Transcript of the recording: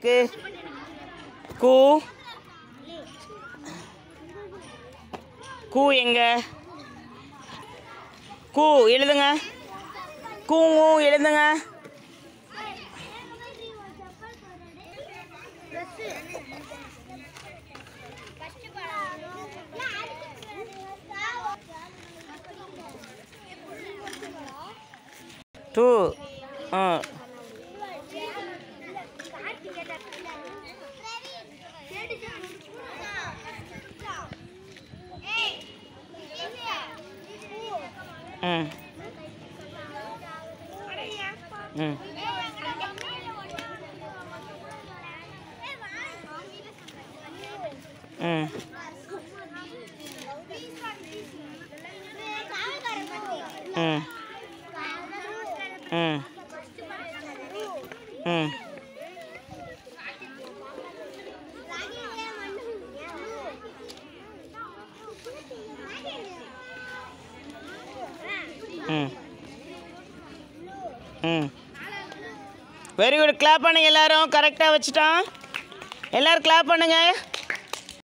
இருக்கு கூ கூ எங்க கூ எழுதுங்க கூவும் எழுதுங்க டூ ஆ ம் ம் ம் ம் ம் ம் ம் ம் வெரி குட் கிளாப் பண்ணுங்க எல்லாரும் கரெக்டாக வச்சுட்டான் எல்லாரும் கிளாப் பண்ணுங்க